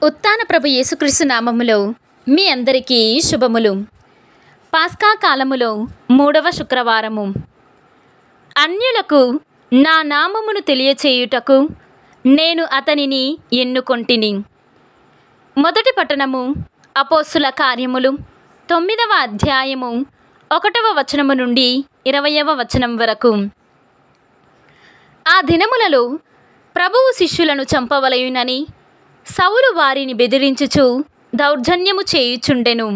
ఉత్తాన ప్రభు యేసుక్రీస్తు నామములో మీ అందరికీ శుభములు పాస్కా కాలములో మూడవ శుక్రవారము అన్యులకు నా నామమును తెలియచేయుటకు నేను అతనిని ఎన్నుకొంటిని మొదటి పట్టణము అపోస్సుల కార్యములు తొమ్మిదవ అధ్యాయము ఒకటవ వచనము నుండి ఇరవయవ వచనం వరకు ఆ దినములలో ప్రభువు శిష్యులను చంపవలయునని సౌలు వారిని బెదిరించుచు దౌర్జన్యము చేయుచుండెను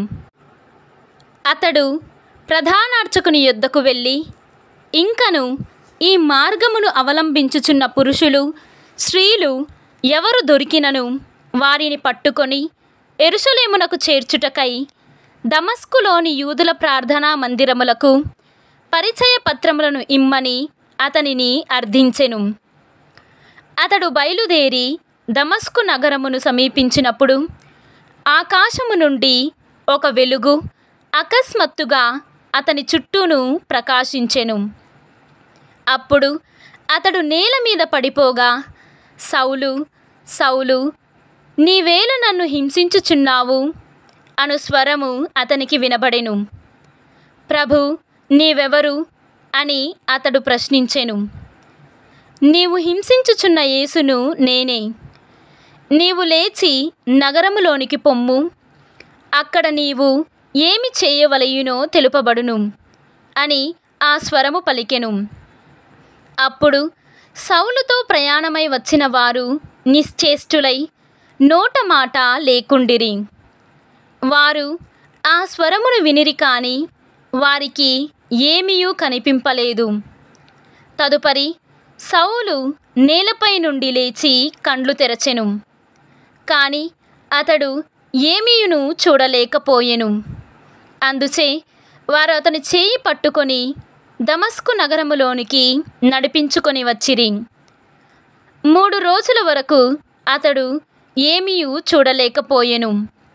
అతడు ప్రధానార్చకుని యొద్దకు వెళ్ళి ఇంకను ఈ మార్గమును అవలంబించుచున్న పురుషులు స్త్రీలు ఎవరు దొరికినను వారిని పట్టుకొని ఎరుసలేమునకు చేర్చుటకై దమస్కులోని యూదుల ప్రార్థనా మందిరములకు పరిచయ పత్రములను ఇమ్మని అతనిని అర్థించెను అతడు బయలుదేరి దమస్కు నగరమును సమీపించినప్పుడు ఆకాశము నుండి ఒక వెలుగు అకస్మాత్తుగా అతని చుట్టూను ప్రకాశించెను అప్పుడు అతడు నేల మీద పడిపోగా సౌలు సౌలు నీవేళ నన్ను హింసించుచున్నావు అను స్వరము అతనికి వినబడెను ప్రభు నీవెవరు అని అతడు ప్రశ్నించెను నీవు హింసించుచున్న యేసును నేనే నీవు లేచి నగరములోనికి పొమ్ము అక్కడ నీవు ఏమి చేయవలయునో తెలుపబడును అని ఆ స్వరము పలికెను అప్పుడు సౌలుతో ప్రయాణమై వచ్చిన వారు నిశ్చేష్టులై నోట మాట లేకుండిరి వారు ఆ స్వరమును వినిరి కాని వారికి ఏమీయూ కనిపింపలేదు తదుపరి సౌలు నేలపై నుండి లేచి కండ్లు తెరచెను కాని అతడు ఏమీయును చూడలేకపోయెను అందుచే వారు అతని చేయి పట్టుకొని దమస్కు నగరములోనికి నడిపించుకొని వచ్చిరి మూడు రోజుల వరకు అతడు ఏమీయూ చూడలేకపోయెను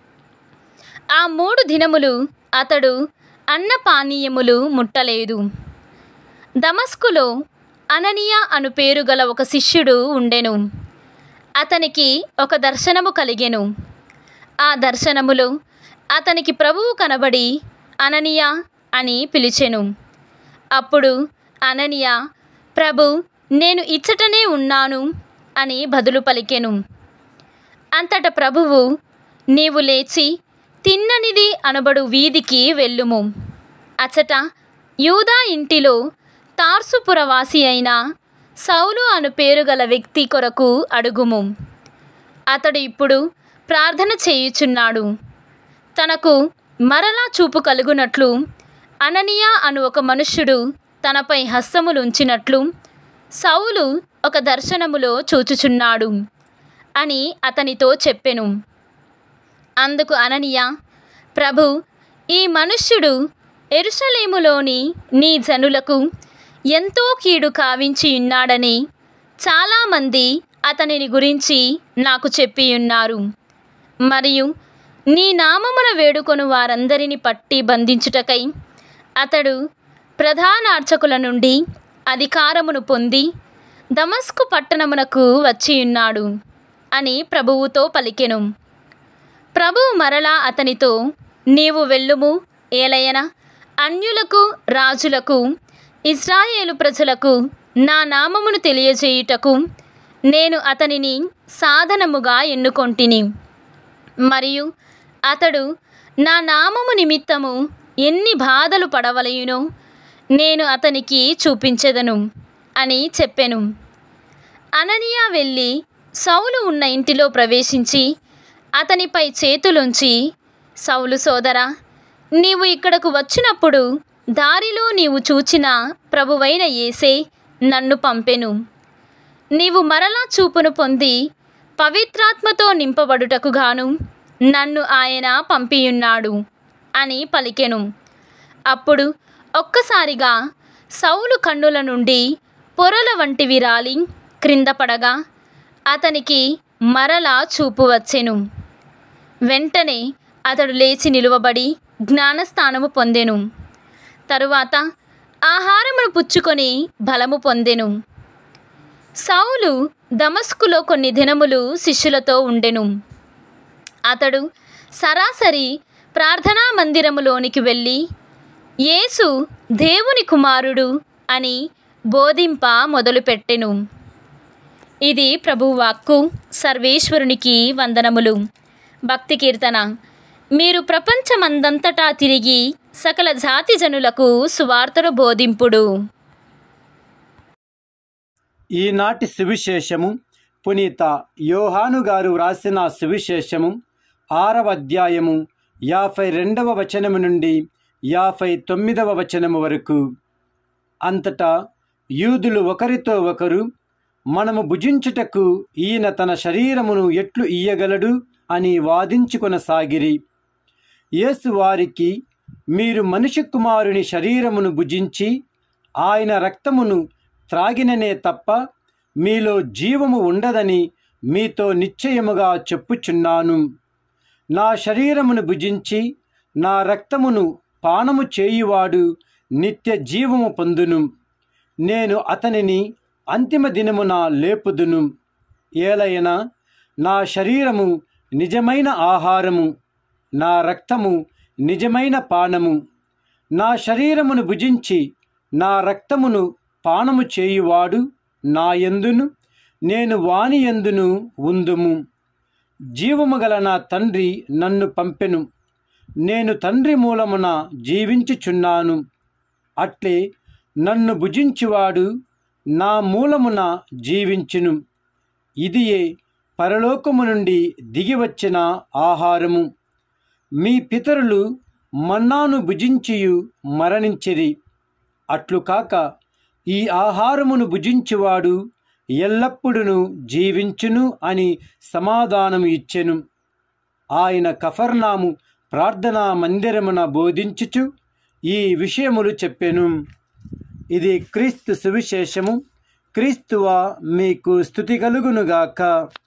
ఆ మూడు దినములు అతడు అన్నపానీయములు ముట్టలేదు దమస్కులో అననీయ అను పేరు గల ఒక శిష్యుడు ఉండెను అతనికి ఒక దర్శనము కలిగెను ఆ దర్శనములో అతనికి ప్రభువు కనబడి అననీయ అని పిలిచెను అప్పుడు అననీయ ప్రభు నేను ఇచ్చటనే ఉన్నాను అని బదులు పలికెను అంతట ప్రభువు నీవు లేచి తిన్ననిది అనబడు వీధికి వెళ్ళుము అచట యూదా ఇంటిలో తార్సుపురవాసి అయిన సౌలు అను పేరు గల వ్యక్తి కొరకు అడుగుము అతడు ఇప్పుడు ప్రార్థన చేయుచున్నాడు తనకు మరలా చూపు కలుగునట్లు అననీయ అను ఒక మనుష్యుడు తనపై హస్తములుంచినట్లు సౌలు ఒక దర్శనములో చూచుచున్నాడు అని అతనితో చెప్పెను అందుకు అననీయ ప్రభు ఈ మనుష్యుడు ఎరుసలేములోని నీ జనులకు ఎంతో కీడు కావించి ఉన్నాడని చాలామంది అతనిని గురించి నాకు చెప్పి ఉన్నారు మరియు నీ నామమున వేడుకొను వారందరిని పట్టి బంధించుటకై అతడు ప్రధాన అర్చకుల నుండి అధికారమును పొంది దమస్కు పట్టణమునకు వచ్చియున్నాడు అని ప్రభువుతో పలికెను ప్రభువు మరలా అతనితో నీవు వెళ్ళుము ఏలయన అన్యులకు రాజులకు ఇస్రాయేలు ప్రజలకు నా నామమును తెలియజేయుటకు నేను అతనిని సాధనముగా ఎన్నుకొంటిని మరియు అతడు నా నామము నిమిత్తము ఎన్ని బాధలు పడవలయునో నేను అతనికి చూపించెదను అని చెప్పెను అననీయ వెళ్ళి సౌలు ఉన్న ఇంటిలో ప్రవేశించి అతనిపై చేతులుంచి సౌలు సోదరా నీవు ఇక్కడకు వచ్చినప్పుడు దారిలో నీవు చూచిన ప్రభువైన యేసే నన్ను పంపెను నీవు మరలా చూపును పొంది పవిత్రాత్మతో నింపబడుటకు గాను నన్ను ఆయన పంపియున్నాడు అని పలికెను అప్పుడు ఒక్కసారిగా సౌలు కన్నుల నుండి పొరల వంటివి రాలి క్రింద పడగా అతనికి మరలా చూపు వచ్చెను వెంటనే అతడు లేచి నిలువబడి జ్ఞానస్థానము పొందెను తరువాత ఆహారమును పుచ్చుకొని బలము పొందెను సౌలు దమస్కులో కొన్ని దినములు శిష్యులతో ఉండెను అతడు సరాసరి ప్రార్థనా మందిరములోనికి వెళ్ళి యేసు దేవుని కుమారుడు అని బోధింప మొదలుపెట్టెను ఇది ప్రభువాక్కు సర్వేశ్వరునికి వందనములు భక్తి కీర్తన మీరు ప్రపంచమందంతటా తిరిగి సకల జాతి జనులకు సువార్తను బోధింపుడు ఈనాటి సువిశేషము పునీత యోహాను గారు వ్రాసిన సువిశేషము ఆరవ అధ్యాయము యాభై రెండవ వచనము నుండి యాభై తొమ్మిదవ వచనము వరకు అంతటా యూదులు ఒకరితో ఒకరు మనము భుజించుటకు ఈయన తన శరీరమును ఎట్లు ఇయ్యగలడు అని వాదించుకొనసాగిరి యేసు వారికి మీరు మనిషి కుమారుని శరీరమును భుజించి ఆయన రక్తమును త్రాగిననే తప్ప మీలో జీవము ఉండదని మీతో నిశ్చయముగా చెప్పుచున్నాను నా శరీరమును భుజించి నా రక్తమును పానము చేయువాడు నిత్య జీవము పొందును నేను అతనిని అంతిమ దినమున లేపుదును ఏలయన నా శరీరము నిజమైన ఆహారము నా రక్తము నిజమైన పానము నా శరీరమును భుజించి నా రక్తమును పానము చేయువాడు నా యందును నేను వాని యందును ఉందుము జీవము గల నా తండ్రి నన్ను పంపెను నేను తండ్రి మూలమున జీవించుచున్నాను అట్లే నన్ను భుజించువాడు నా మూలమున జీవించును ఇదియే పరలోకము నుండి దిగివచ్చిన ఆహారము మీ పితరులు మన్నాను భుజించియు మరణించిరి అట్లు కాక ఈ ఆహారమును భుజించువాడు ఎల్లప్పుడూ జీవించును అని సమాధానం ఇచ్చెను ఆయన కఫర్నాము ప్రార్థనా మందిరమున బోధించుచు ఈ విషయములు చెప్పెను ఇది క్రీస్తు సువిశేషము క్రీస్తువా మీకు స్థుతి కలుగునుగాక